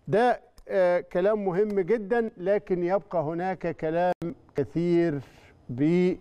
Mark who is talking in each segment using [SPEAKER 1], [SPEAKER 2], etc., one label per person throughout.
[SPEAKER 1] ده آه كلام مهم جدا لكن يبقى هناك كلام كثير ب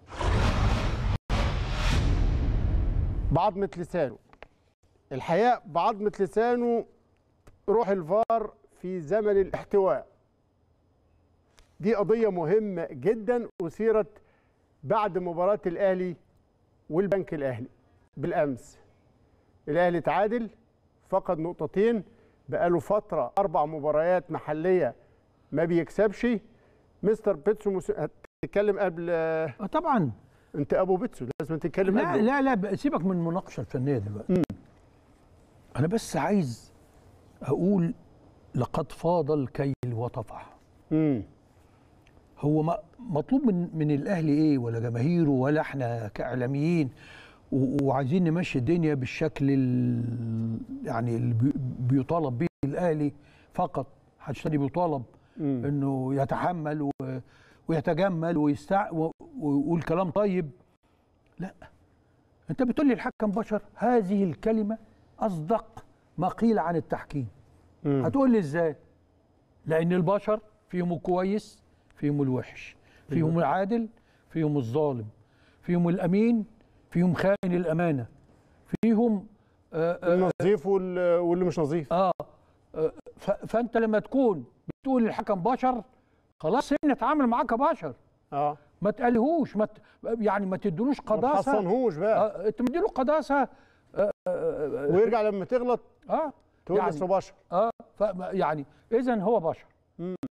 [SPEAKER 1] بعضمة لسانه الحقيقة بعضمة لسانه روح الفار في زمن الاحتواء دي قضية مهمة جدا أثيرت بعد مباراة الأهلي والبنك الأهلي بالأمس الأهلي تعادل فقد نقطتين بقاله فترة أربع مباريات محلية ما بيكسبش مستر بيتسو مس... هتتكلم قبل
[SPEAKER 2] آه طبعا
[SPEAKER 1] انت ابو بيتسو لازم تتكلم
[SPEAKER 2] لا
[SPEAKER 1] قبله.
[SPEAKER 2] لا لا سيبك من المناقشه الفنيه دلوقتي انا بس عايز اقول لقد فاض الكيل وطفح
[SPEAKER 1] امم
[SPEAKER 2] هو ما- مطلوب من من الاهلي ايه ولا جماهيره ولا احنا كاعلاميين و- وعايزين نمشي الدنيا بالشكل ال- يعني اللي بي- بيطالب به الاهلي فقط محدش تاني بيطالب
[SPEAKER 1] مم.
[SPEAKER 2] انه يتحمل و- ويتجمل ويستع و- ويقول كلام طيب لا انت بتقول لي الحكم بشر هذه الكلمه اصدق ما قيل عن التحكيم
[SPEAKER 1] مم.
[SPEAKER 2] هتقول لي ازاي لان البشر فيهم الكويس فيهم الوحش فيهم العادل فيهم الظالم فيهم الامين فيهم خائن الامانه فيهم آه آه
[SPEAKER 1] النظيف وال- واللي مش نظيف
[SPEAKER 2] آه آه، ف- فانت لما تكون بتقول الحكم بشر خلاص هنا اتعامل معاه كبشر
[SPEAKER 1] اه
[SPEAKER 2] ما تقلهوش ما ت... يعني ما تدلوش
[SPEAKER 1] ما
[SPEAKER 2] قداسه
[SPEAKER 1] تحصنهوش بقى
[SPEAKER 2] آه انت مديله قداسه اه اه,
[SPEAKER 1] ويرجع لما تغلط
[SPEAKER 2] آه
[SPEAKER 1] تقول
[SPEAKER 2] يعني
[SPEAKER 1] اصله بشر
[SPEAKER 2] اه ف... يعني اذا هو بشر